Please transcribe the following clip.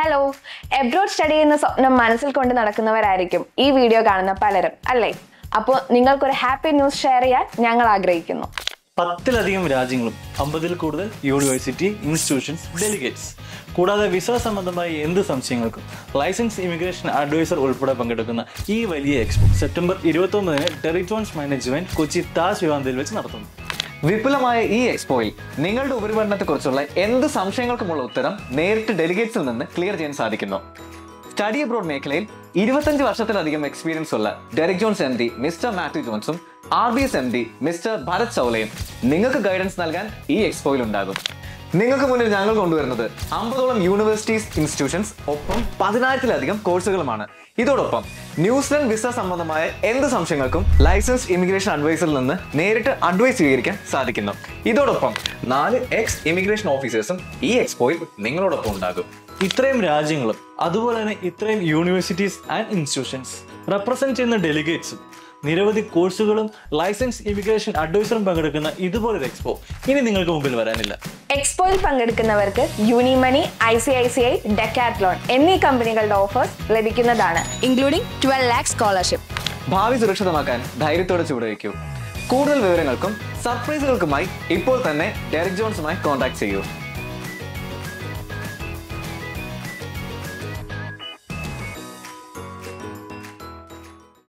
Hello abroad study ചെയ്യുന്ന സ്വപ്നം മനസ്സിൽ കൊണ്ട് നടക്കുന്നവരായിരിക്കും ഈ വീഡിയോ കാണുന്ന പലരും അല്ലേ അപ്പോൾ നിങ്ങൾക്കൊരു ഹാപ്പി ന്യൂസ് ഷെയർ ചെയ്യാൻ ഞങ്ങൾ ആഗ്രഹിക്കുന്നു പത്തിലധികം രാജ്യങ്ങളും അമ്പതിൽ കൂടുതൽ യൂണിവേഴ്സിറ്റി ഇൻസ്റ്റിറ്റ്യൂഷൻസ് ഡെലിഗേറ്റ്സ് കൂടാതെ വിസ സംബന്ധമായ എന്ത് സംശയങ്ങൾക്കും ലൈസൻസ് ഇമിഗ്രേഷൻ അഡ്വൈസർ ഉൾപ്പെടെ പങ്കെടുക്കുന്ന ഈ വലിയ എക്സ്പോ സെപ്റ്റംബർ ഇരുപത്തൊമ്പതിന് ടെറിറ്റോൺസ് മാനേജ്മെന്റ് കൊച്ചി താജ് വിവാന്തയിൽ വെച്ച് നടത്തുന്നു വിപുലമായ ഈ എക്സ്പോയിൽ നിങ്ങളുടെ ഉപരിപഠനത്തെക്കുറിച്ചുള്ള എന്ത് സംശയങ്ങൾക്കുമുള്ള ഉത്തരം നേരിട്ട് ഡെലിഗേറ്റ്സിൽ നിന്ന് ക്ലിയർ ചെയ്യാൻ സാധിക്കുന്നു സ്റ്റഡി അബ്രോഡ് മേഖലയിൽ ഇരുപത്തഞ്ച് വർഷത്തിലധികം എക്സ്പീരിയൻസ് ഉള്ള Derrick Jones M D mister Mathew ജോൺസും R B S M D mister Bharat ചൗലയും നിങ്ങൾക്ക് ഗൈഡൻസ് നൽകാൻ ഈ എക്സ്പോയിൽ ഉണ്ടാകും നിങ്ങൾക്ക് മുന്നിൽ ഞങ്ങൾ കൊണ്ടുവരുന്നത് അമ്പതോളം യൂണിവേഴ്സിറ്റീസ് ഇൻസ്റ്റിറ്റ്യൂഷൻസ് ഒപ്പം പതിനായിരത്തിലധികം കോഴ്സുകളുമാണ് ഇതോടൊപ്പം ന്യൂസിലൻഡ് വിസ സംബന്ധമായ എന്ത് സംശയങ്ങൾക്കും ലൈസൻസ് ഇമിഗ്രേഷൻ അഡ്വൈസറിൽ നിന്ന് നേരിട്ട് അഡ്വൈസ് സ്വീകരിക്കാൻ സാധിക്കുന്നു ഇതോടൊപ്പം നാല് എക്സ് ഇമിഗ്രേഷൻ ഓഫീസേഴ്സും ഈ എക്സ്പോയിൽ നിങ്ങളോടൊപ്പം ഉണ്ടാകും ഇത്രയും രാജ്യങ്ങളും അതുപോലെ തന്നെ ഇത്രയും യൂണിവേഴ്സിറ്റീസ് ആൻഡ് ഇൻസ്റ്റിറ്റ്യൂഷൻസ് റെപ്രസെന്റ് ചെയ്യുന്ന ഡെലിഗേറ്റ്സും നിരവധി കോഴ്സുകളും ലൈസൻസ് ഇമിഗ്രേഷൻ അഡ്വൈസറും പങ്കെടുക്കുന്ന ഇതുപോലൊരു എക്സ്പോ ഇനി നിങ്ങൾക്ക് മുമ്പിൽ വരാനില്ല എക്സ്പോയിൽ പങ്കെടുക്കുന്നവർക്ക് Unimoni I C I C I Decathlon എന്നീ കമ്പനികളുടെ ഓഫേഴ്സ് ലഭിക്കുന്നതാണ് including 12 lakh scholarship. ഭാവി സുരക്ഷിതമാക്കാൻ ധൈര്യത്തോടെ ചുവടുവയ്ക്കൂ കൂടുതൽ വിവരങ്ങൾക്കും സർപ്രൈസുകൾക്കുമായി ഇപ്പോൾ തന്നെ ഡെറിക് ജോൺസുമായി കോൺടാക്ട് ചെയ്യൂ